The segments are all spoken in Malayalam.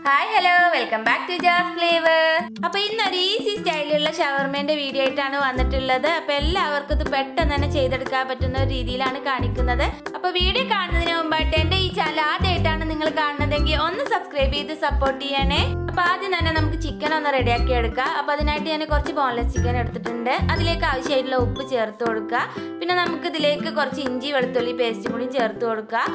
hi hello welcome back to Jas Flavour അപ്പൊ ഇന്നൊരു ഈസി സ്റ്റൈലിലുള്ള ഷവർമേന്റെ വീഡിയോ ആയിട്ടാണ് വന്നിട്ടുള്ളത് അപ്പൊ എല്ലാവർക്കും ഇത് പെട്ടെന്ന് തന്നെ ചെയ്തെടുക്കാൻ പറ്റുന്ന ഒരു രീതിയിലാണ് കാണിക്കുന്നത് അപ്പൊ വീഡിയോ കാണുന്നതിന് മുമ്പായിട്ട് എന്റെ ഈ ചാനൽ ആദ്യമായിട്ടാണ് നിങ്ങൾ കാണുന്നതെങ്കിൽ ഒന്ന് സബ്സ്ക്രൈബ് ചെയ്ത് സപ്പോർട്ട് ചെയ്യണേ അപ്പൊ ആദ്യം തന്നെ നമുക്ക് ചിക്കൻ ഒന്ന് റെഡിയാക്കി എടുക്കാം അപ്പൊ അതിനായിട്ട് ഞാൻ കുറച്ച് ബോൺലെസ് ചിക്കൻ എടുത്തിട്ടുണ്ട് അതിലേക്ക് ആവശ്യമായിട്ടുള്ള ഉപ്പ് ചേർത്ത് കൊടുക്കുക പിന്നെ നമുക്ക് ഇതിലേക്ക് കുറച്ച് ഇഞ്ചി വെളുത്തുള്ളി പേസ്റ്റും കൂടി ചേർത്ത് കൊടുക്കുക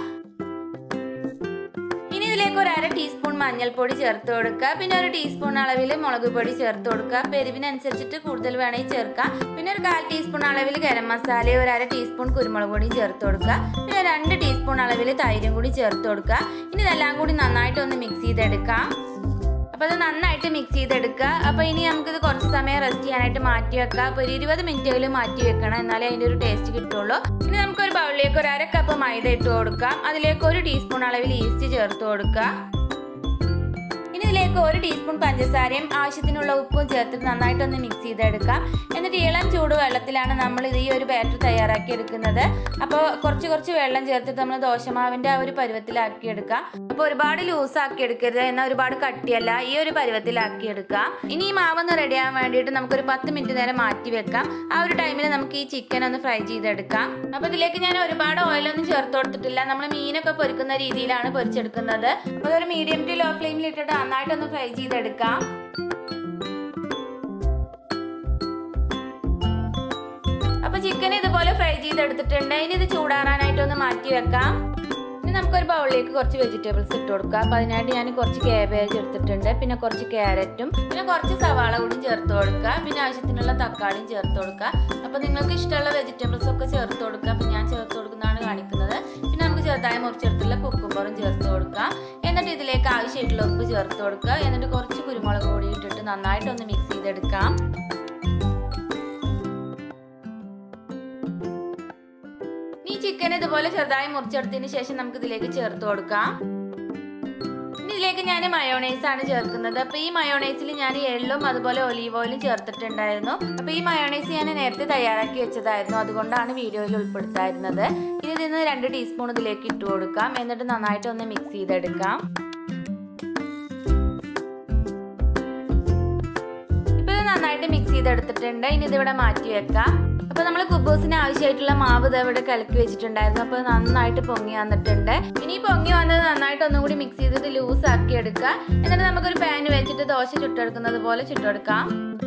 ഇനി ഇതിലേക്ക് ഒരു അര ടീസ്പൂൺ മഞ്ഞൾപ്പൊടി ചേർത്ത് കൊടുക്കുക പിന്നെ ഒരു ടീസ്പൂൺ അളവിൽ മുളക് പൊടി ചേർത്ത് കൊടുക്കുക പെരുവിനനുസരിച്ചിട്ട് കൂടുതൽ വേണമെങ്കിൽ ചേർക്കാം പിന്നെ ഒരു കാൽ ടീസ്പൂൺ അളവിൽ ഗരം മസാല ഒരു അര ടീസ്പൂൺ കുരുമുളക് പൊടിയും ചേർത്ത് കൊടുക്കുക പിന്നെ രണ്ട് ടീസ്പൂൺ അളവിൽ തൈരും കൂടി ചേർത്ത് കൊടുക്കുക ഇനി ഇതെല്ലാം കൂടി നന്നായിട്ട് ഒന്ന് മിക്സ് ചെയ്തെടുക്കാം അപ്പോൾ അത് നന്നായിട്ട് മിക്സ് ചെയ്തെടുക്കുക അപ്പോൾ ഇനി നമുക്കിത് കുറച്ച് സമയം റെസ്റ്റ് ചെയ്യാനായിട്ട് മാറ്റി വെക്കാം അപ്പോൾ ഒരു ഇരുപത് മിനിറ്റെങ്കിലും മാറ്റി വെക്കണം എന്നാലേ അതിൻ്റെ ഒരു ടേസ്റ്റ് കിട്ടുള്ളൂ ഇനി നമുക്കൊരു ബൗളിലേക്ക് ഒരു അര കപ്പ് മൈദ ഇട്ട് കൊടുക്കാം അതിലേക്ക് ഒരു ടീസ്പൂൺ അളവിൽ ഈസ്റ്റ് ചേർത്ത് കൊടുക്കുക ഇനി ഇതിലേക്ക് ഒരു ടീസ്പൂൺ പഞ്ചസാരയും ആവശ്യത്തിനുള്ള ഉപ്പും ചേർത്തിട്ട് നന്നായിട്ടൊന്ന് മിക്സ് ചെയ്തെടുക്കാം എന്നിട്ട് ഇളം ചൂട് വെള്ളത്തിലാണ് നമ്മൾ ഇത് ഈ ഒരു ബാറ്റർ തയ്യാറാക്കി എടുക്കുന്നത് അപ്പോൾ കുറച്ച് കുറച്ച് വെള്ളം ചേർത്തിട്ട് നമ്മൾ ദോശമാവിൻ്റെ ആ ഒരു പരുവത്തിലാക്കി എടുക്കാം അപ്പോൾ ഒരുപാട് ലൂസ് ആക്കി എടുക്കരുത് എന്നാൽ ഒരുപാട് കട്ടിയല്ല ഈ ഒരു പരുവത്തിലാക്കി എടുക്കാം ഇനി ഈ മാവൊന്ന് റെഡി ആവാൻ വേണ്ടിയിട്ട് നമുക്കൊരു പത്ത് മിനിറ്റ് നേരം മാറ്റി വെക്കാം ആ ഒരു ടൈമിൽ നമുക്ക് ഈ ചിക്കൻ ഒന്ന് ഫ്രൈ ചെയ്തെടുക്കാം അപ്പോൾ ഇതിലേക്ക് ഞാൻ ഒരുപാട് ഓയിലൊന്നും ചേർത്ത് കൊടുത്തിട്ടില്ല നമ്മൾ മീനൊക്കെ പൊരിക്കുന്ന രീതിയിലാണ് പൊരിച്ചെടുക്കുന്നത് അപ്പോൾ ഒരു മീഡിയം ടു ലോ ഫ്ലെയിമിൽ ഇട്ടിട്ട് നന്നായിട്ടൊന്ന് ഫ്രൈ ചെയ്തെടുക്കാം അപ്പൊ ചിക്കൻ ഇതുപോലെ ഫ്രൈ ചെയ്തെടുത്തിട്ടുണ്ട് ഇനി ഇത് ചൂടാറാനായിട്ടൊന്ന് മാറ്റി വെക്കാം ഇനി നമുക്കൊരു ബൗളിലേക്ക് കുറച്ച് വെജിറ്റബിൾസ് ഇട്ട് കൊടുക്കാം അപ്പൊ അതിനായിട്ട് ഞാൻ കുറച്ച് കാബേജ് എടുത്തിട്ടുണ്ട് പിന്നെ കുറച്ച് ക്യാരറ്റും പിന്നെ കുറച്ച് സവാള കൂടി ചേർത്ത് കൊടുക്കുക പിന്നെ ആവശ്യത്തിനുള്ള തക്കാളിയും ചേർത്ത് കൊടുക്കുക അപ്പൊ നിങ്ങൾക്ക് ഇഷ്ടമുള്ള വെജിറ്റബിൾസ് ഒക്കെ ചേർത്ത് കൊടുക്കുക അപ്പൊ ഞാൻ ചേർത്ത് കൊടുക്കുന്നതാണ് കാണിക്കുന്നത് പിന്നെ നമുക്ക് ചെറുതായി മുറിച്ചെടുത്തുള്ള കുക്കുംബറും ചേർത്ത് കൊടുക്കാം എന്നിട്ട് ഇതിലേക്ക് ആവശ്യമായിട്ടുള്ള ഉപ്പ് ചേർത്ത് കൊടുക്കുക എന്നിട്ട് കുറച്ച് കുരുമുളക് പൊടി ഇട്ടിട്ട് നന്നായിട്ടൊന്ന് മിക്സ് ചെയ്തെടുക്കാം ഈ ചിക്കൻ ഇതുപോലെ ചെറുതായി മുറിച്ചെടുത്തതിന് ശേഷം നമുക്ക് ഇതിലേക്ക് ചേർത്ത് കൊടുക്കാം ഇനി ഇതിലേക്ക് ഞാൻ മയോണൈസ് ആണ് ചേർക്കുന്നത് അപ്പൊ ഈ മയോണൈസിൽ ഞാൻ എള്ളും അതുപോലെ ഒലീവ് ഓയിലും ചേർത്തിട്ടുണ്ടായിരുന്നു അപ്പൊ ഈ മയോണൈസ് ഞാൻ നേരത്തെ തയ്യാറാക്കി വെച്ചതായിരുന്നു അതുകൊണ്ടാണ് വീഡിയോയിൽ ഉൾപ്പെടുത്തായിരുന്നത് ഇനി ഇതിൽ നിന്ന് രണ്ട് ടീസ്പൂൺ ഇതിലേക്ക് ഇട്ട് കൊടുക്കാം എന്നിട്ട് നന്നായിട്ട് ഒന്ന് മിക്സ് ചെയ്തെടുക്കാം ഇപ്പൊ ഇത് നന്നായിട്ട് മിക്സ് ചെയ്തെടുത്തിട്ടുണ്ട് ഇനി ഇതിവിടെ മാറ്റി വെക്കാം അപ്പൊ നമ്മൾ കുബൂസിന് ആവശ്യമായിട്ടുള്ള മാവ് ഇത് ഇവിടെ കലക്കി വെച്ചിട്ടുണ്ടായിരുന്നു അപ്പൊ നന്നായിട്ട് പൊങ്ങി വന്നിട്ടുണ്ട് ഇനി പൊങ്ങി വന്നത് നന്നായിട്ട് ഒന്നും കൂടി മിക്സ് ചെയ്തിട്ട് ലൂസ് ആക്കി എടുക്കുക എന്നിട്ട് നമുക്കൊരു പാന് വെച്ചിട്ട് ദോശ ചുട്ടെടുക്കുന്നത് പോലെ ചുട്ടെടുക്കാം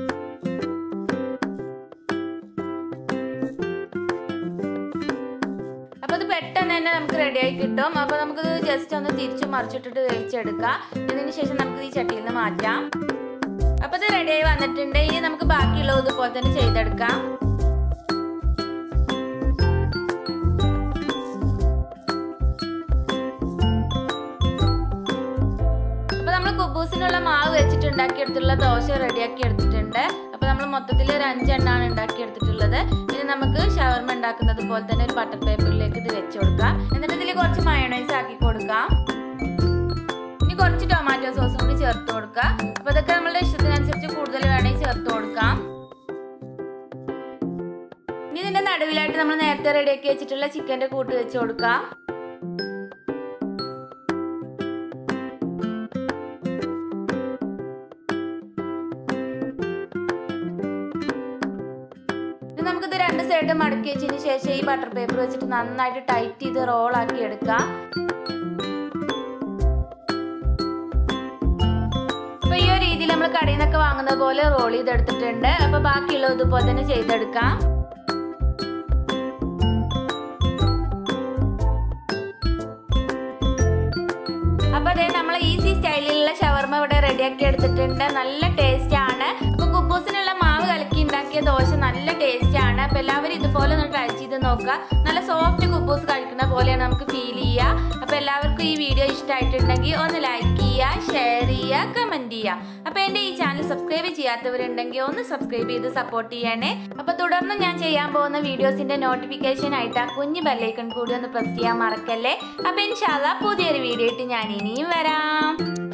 അപ്പൊ ഇത് പെട്ടെന്ന് തന്നെ നമുക്ക് റെഡിയായി കിട്ടും അപ്പൊ നമുക്കിത് ജസ്റ്റ് ഒന്ന് തിരിച്ചു മറിച്ചിട്ടിട്ട് വേവിച്ചെടുക്കാം ഇതിന് ശേഷം നമുക്ക് ഈ ചട്ടിയിൽ നിന്ന് മാറ്റാം അപ്പൊ ഇത് റെഡിയായി വന്നിട്ടുണ്ട് ഇനി നമുക്ക് ബാക്കിയുള്ളത് ഇതുപോലെ തന്നെ ചെയ്തെടുക്കാം അപ്പൊ നമ്മൾ കുബൂസിനുള്ള മാവ് വെച്ചിട്ട് ഉണ്ടാക്കിയെടുത്തുള്ള ദോശ റെഡിയാക്കി എടുത്തിട്ടുണ്ട് അപ്പൊ നമ്മൾ മൊത്തത്തിൽ ഒരു അഞ്ചെണ്ണാണ് ഉണ്ടാക്കി എടുത്തിട്ടുള്ളത് ഇനി നമുക്ക് ഷവർമ ഉണ്ടാക്കുന്നത് പോലെ തന്നെ ഒരു ബട്ടർ പേപ്പറിലേക്ക് ഇത് വെച്ച് കൊടുക്കാം എന്നിട്ട് ഇതിൽ കുറച്ച് മയോണൈസ് ആക്കി കൊടുക്കാം ഇനി കുറച്ച് ടൊമാറ്റോ സോസും കൂടി ചേർത്ത് കൊടുക്കുക അപ്പൊ ഇതൊക്കെ നമ്മളുടെ ഇഷ്ടത്തിനനുസരിച്ച് കൂടുതൽ വേണമെങ്കിൽ ചേർത്ത് കൊടുക്കാം ഇനി ഇതിന്റെ നടുവിലായിട്ട് നമ്മൾ നേരത്തെ റെഡിയാക്കി വെച്ചിട്ടുള്ള ചിക്കന്റെ കൂട്ട് വെച്ച് കൊടുക്കാം ഇനി നമുക്കിത് രണ്ട് സൈഡ് മടക്കി വെച്ചതിന് ശേഷം ഈ ബട്ടർ പേപ്പർ വെച്ചിട്ട് നന്നായിട്ട് ടൈറ്റ് ചെയ്ത് റോൾ ആക്കി എടുക്കാം അപ്പൊ ഈ ഒരു രീതിയിൽ നമ്മൾ കടയിൽ നിന്നൊക്കെ വാങ്ങുന്ന പോലെ റോൾ ചെയ്തെടുത്തിട്ടുണ്ട് അപ്പൊ ബാക്കിയുള്ളത് ഇതുപോലെ തന്നെ ചെയ്തെടുക്കാം അപ്പൊ അതെ നമ്മൾ ഈസി സ്റ്റൈലിലുള്ള ഷവർമ ഇവിടെ റെഡിയാക്കി എടുത്തിട്ടുണ്ട് നല്ല ടേസ്റ്റ് ആണ് അപ്പൊ കുബൂസിനുള്ള മാവ് കലക്കി ഉണ്ടാക്കിയ ദോശ നല്ല ടേസ്റ്റ് ആണ് അപ്പൊ എല്ലാവരും ഇതുപോലെ ഒന്ന് ട്രൈ ചെയ്ത് നോക്കുക നല്ല സോഫ്റ്റ് കുബൂസ് കഴിക്കുന്ന പോലെയാണ് നമുക്ക് ഫീൽ ചെയ്യുക അപ്പൊ എല്ലാവർക്കും ഈ വീഡിയോ ഇഷ്ടമായിട്ടുണ്ടെങ്കിൽ ഒന്ന് ലൈക്ക് ചെയ്യുക ഷെയർ ചെയ്യുക കമന്റ് ചെയ്യുക അപ്പൊ എന്റെ ഈ ചാനൽ സബ്സ്ക്രൈബ് ചെയ്യാത്തവരുണ്ടെങ്കിൽ ഒന്ന് സബ്സ്ക്രൈബ് ചെയ്ത് സപ്പോർട്ട് ചെയ്യണേ അപ്പൊ തുടർന്ന് ഞാൻ ചെയ്യാൻ പോകുന്ന വീഡിയോസിന്റെ നോട്ടിഫിക്കേഷൻ ആയിട്ട് ആ കുഞ്ഞ് ബെല്ലൈക്കൺ കൂടി ഒന്ന് പ്രസ് ചെയ്യാൻ മറക്കല്ലേ അപ്പൊ ഇൻഷാല്ല പുതിയൊരു വീഡിയോ ആയിട്ട് ഞാൻ ഇനിയും വരാം